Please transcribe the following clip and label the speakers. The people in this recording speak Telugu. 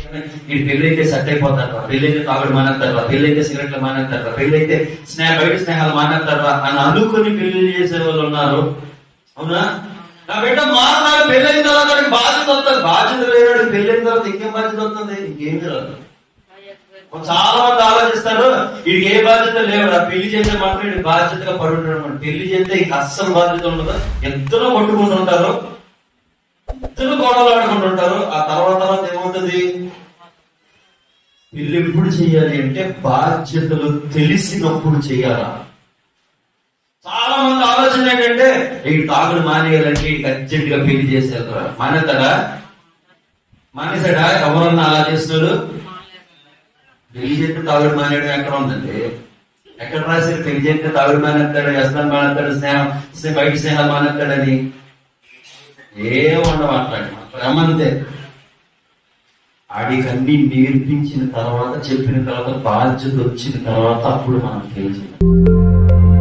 Speaker 1: ఈ పెళ్లి అయితే సెట్ అయిపోతారా పెళ్లి అయితే తాగుడు మానేస్తారా పెళ్లి అయితే సిగరెట్లు మానేస్తారా పెళ్లి అయితే స్నేహ బయట స్నేహాలు మానేస్తారా అని అనుకుని పెళ్లి చేసే వాళ్ళు ఉన్నారు అవునా నా బిడ్డ మారనాడు పెళ్ళైన తర్వాత వాడికి బాధ్యత వస్తుంది బాధ్యత లేనాడు పెళ్ళైన తర్వాత ఇంకేం బాధ్యత వస్తుంది ఇంకేం రాదు చాలా మంది ఆలోచిస్తారు వీడికి ఏ బాధ్యత లేవురా పెళ్లి చేస్తే మాత్రం వీడికి బాధ్యతగా పడుంటాడు పెళ్లి చేస్తే ఇంక అస్సలు బాధ్యత ఉండదు ఎంతలో కొట్టుకుంటుంటారు ఇద్దరు గొడవలు ఆడుకుంటుంటారు ఆ తర్వాత తర్వాత ఏమవుతుంది పెళ్లి ఎప్పుడు చేయాలి అంటే బాధ్యతలు తెలిసినప్పుడు చేయాలా చాలా మంది ఆలోచన ఏంటంటే ఈ తాగుడు మానేయాలంటే వీడికి అర్జెంట్ గా పెళ్లి చేసేస్తారా మానేస్తాడా మానేసాడా ఎవరన్నా అలా చేస్తున్నాడు పెళ్లి చేస్తే తాగుడు మానేయడం ఎక్కడ ఉందండి ఎక్కడ రాశారు పెళ్లి చేస్తే తాగుడు మానేస్తాడు వ్యసనం మానేస్తాడు స్నేహం స్నే- బయట స్నేహాలు మానేస్తాడని ఏం ఉండవు మాట్లాడి రమ్మంతే ఆడికి అన్ని నేర్పించిన తర్వాత చెప్పిన తర్వాత బాధ్యత వచ్చిన తర్వాత అప్పుడు మనం తెలిసింది